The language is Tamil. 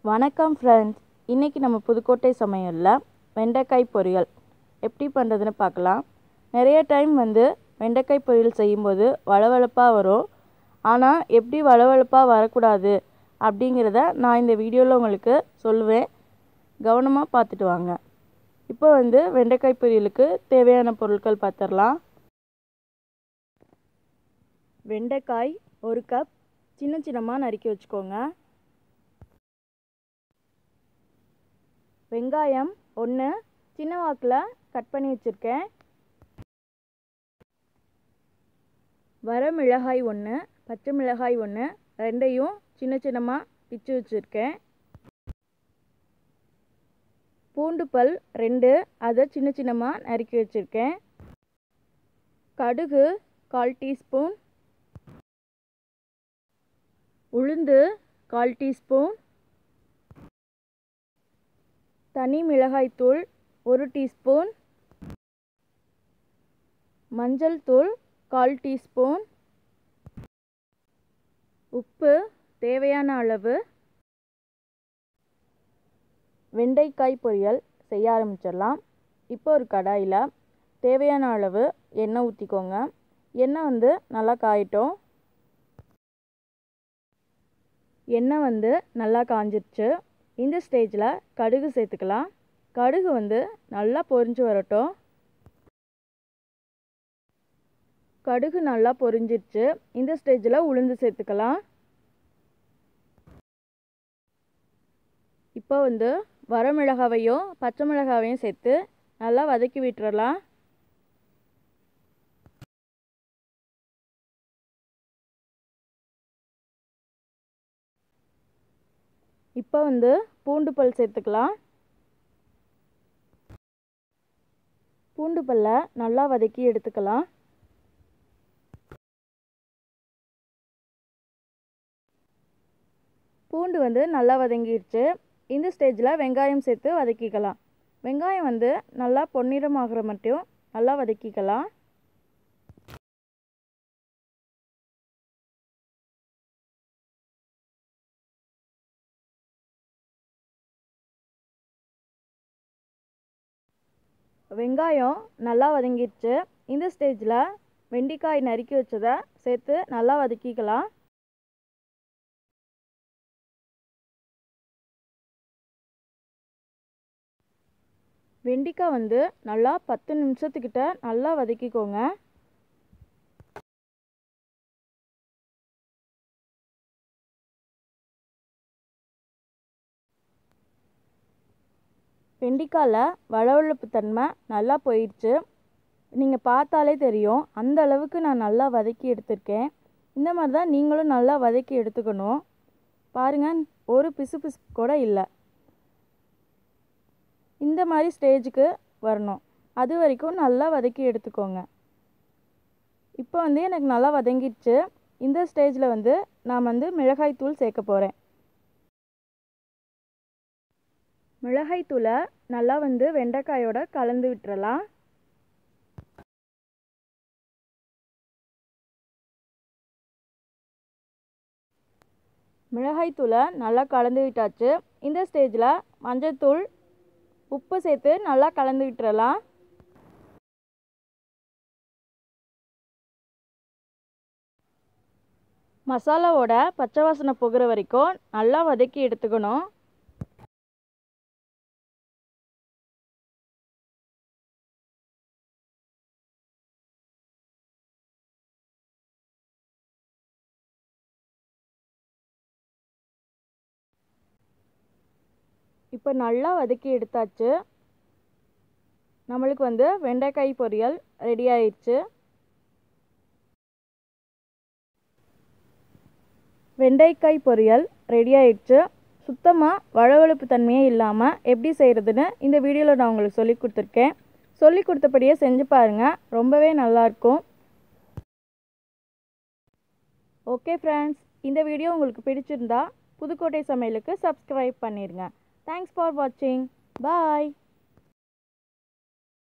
வணக்கம் ஃப்ரெண்ட்ஸ் இன்றைக்கி நம்ம புதுக்கோட்டை சமையலில் வெண்டைக்காய் பொரியல் எப்படி பண்ணுறதுன்னு பார்க்கலாம் நிறைய டைம் வந்து வெண்டைக்காய் பொரியல் செய்யும்போது வளவளப்பாக வரும் ஆனால் எப்படி வளவளப்பாக வரக்கூடாது அப்படிங்கிறத நான் இந்த வீடியோவில் உங்களுக்கு சொல்லுவேன் கவனமாக பார்த்துட்டு வாங்க இப்போ வந்து வெண்டைக்காய் பொரியலுக்கு தேவையான பொருட்கள் பார்த்துடலாம் வெண்டைக்காய் ஒரு கப் சின்ன சின்னமாக நறுக்கி வச்சுக்கோங்க வெங்காயம் ஒன்று சின்ன வாக்கில் கட் பண்ணி வச்சுருக்கேன் வர மிளகாய் ஒன்று பச்சை மிளகாய் ஒன்று ரெண்டையும் சின்ன சின்னமாக பிச்சு வச்சுருக்கேன் பூண்டு பல் ரெண்டு அதை சின்ன சின்னமாக நறுக்கி வச்சுருக்கேன் கடுகு கால் டீஸ்பூன் உளுந்து கால் டீஸ்பூன் தனி மிளகாய்த்தூள் ஒரு டீஸ்பூன் மஞ்சள் தூள் கால் டீஸ்பூன் உப்பு தேவையான அளவு வெண்டைக்காய் பொரியல் செய்ய ஆரம்பிச்சிடலாம் இப்போ ஒரு கடாயில் தேவையான அளவு எண்ணெய் ஊற்றிக்கோங்க எண்ணெய் வந்து நல்லா காயட்டும் எண்ணெய் வந்து நல்லா காஞ்சிருச்சு இந்த ஸ்டேஜில் கடுகு சேர்த்துக்கலாம் கடுகு வந்து நல்லா பொரிஞ்சு வரட்டும் கடுகு நல்லா பொரிஞ்சிருச்சு இந்த ஸ்டேஜில் உளுந்து சேர்த்துக்கலாம் இப்போ வந்து வரமிளகாவையும் பச்சை மிளகாவையும் சேர்த்து நல்லா வதக்கி விட்டுறலாம் இப்போ வந்து பூண்டு பல் சேர்த்துக்கலாம் பூண்டு பல்லை நல்லா வதக்கி எடுத்துக்கலாம் பூண்டு வந்து நல்லா வதங்கிடுச்சு இந்த ஸ்டேஜில் வெங்காயம் சேர்த்து வதக்கிக்கலாம் வெங்காயம் வந்து நல்லா பொன்னிறமாகிற மட்டும் நல்லா வதக்கிக்கலாம் வெங்காயம் நல்லா வதங்கிடுச்சு இந்த ஸ்டேஜில் வெண்டைக்காய் நறுக்கி வச்சதை சேர்த்து நல்லா வதக்கிக்கலாம் வெண்டைக்காய் வந்து நல்லா பத்து நிமிஷத்துக்கிட்ட நல்லா வதக்கிக்கோங்க வெண்டைக்காயில் வளவளப்பு தன்மை நல்லா போயிடுச்சு நீங்கள் பார்த்தாலே தெரியும் அந்த அளவுக்கு நான் நல்லா வதக்கி எடுத்திருக்கேன் இந்த மாதிரி தான் நீங்களும் நல்லா வதக்கி எடுத்துக்கணும் பாருங்கள் ஒரு பிசு பிசு கூட இல்லை இந்த மாதிரி ஸ்டேஜுக்கு வரணும் அது வரைக்கும் நல்லா வதக்கி எடுத்துக்கோங்க இப்போ வந்து எனக்கு நல்லா வதங்கிடுச்சு இந்த ஸ்டேஜில் வந்து நான் வந்து மிளகாய் தூள் சேர்க்க போகிறேன் மிளகாய் தூளை நல்லா வந்து வெண்டைக்காயோட கலந்து விட்டுறலாம் மிளகாய் தூளை நல்லா கலந்து விட்டாச்சு இந்த ஸ்டேஜில் மஞ்சள்தூள் உப்பு சேர்த்து நல்லா கலந்து விட்டுறலாம் மசாலாவோட பச்சை வாசனை போகிற வரைக்கும் நல்லா வதக்கி எடுத்துக்கணும் இப்போ நல்லா வதக்கி எடுத்தாச்சு நம்மளுக்கு வந்து வெண்டைக்காய் பொரியல் ரெடி ஆயிடுச்சு வெண்டைக்காய் பொரியல் ரெடி ஆயிடுச்சு சுத்தமாக வளவளப்பு தன்மையே இல்லாமல் எப்படி செய்கிறதுன்னு இந்த வீடியோவில் நான் உங்களுக்கு சொல்லி கொடுத்துருக்கேன் சொல்லி கொடுத்தபடியே செஞ்சு பாருங்கள் ரொம்பவே நல்லாயிருக்கும் ஓகே ஃப்ரெண்ட்ஸ் இந்த வீடியோ உங்களுக்கு பிடிச்சிருந்தா புதுக்கோட்டை சமையலுக்கு சப்ஸ்கிரைப் பண்ணிடுங்க தேங்க்ஸ் ஃபார் வாட்சிங் பாய்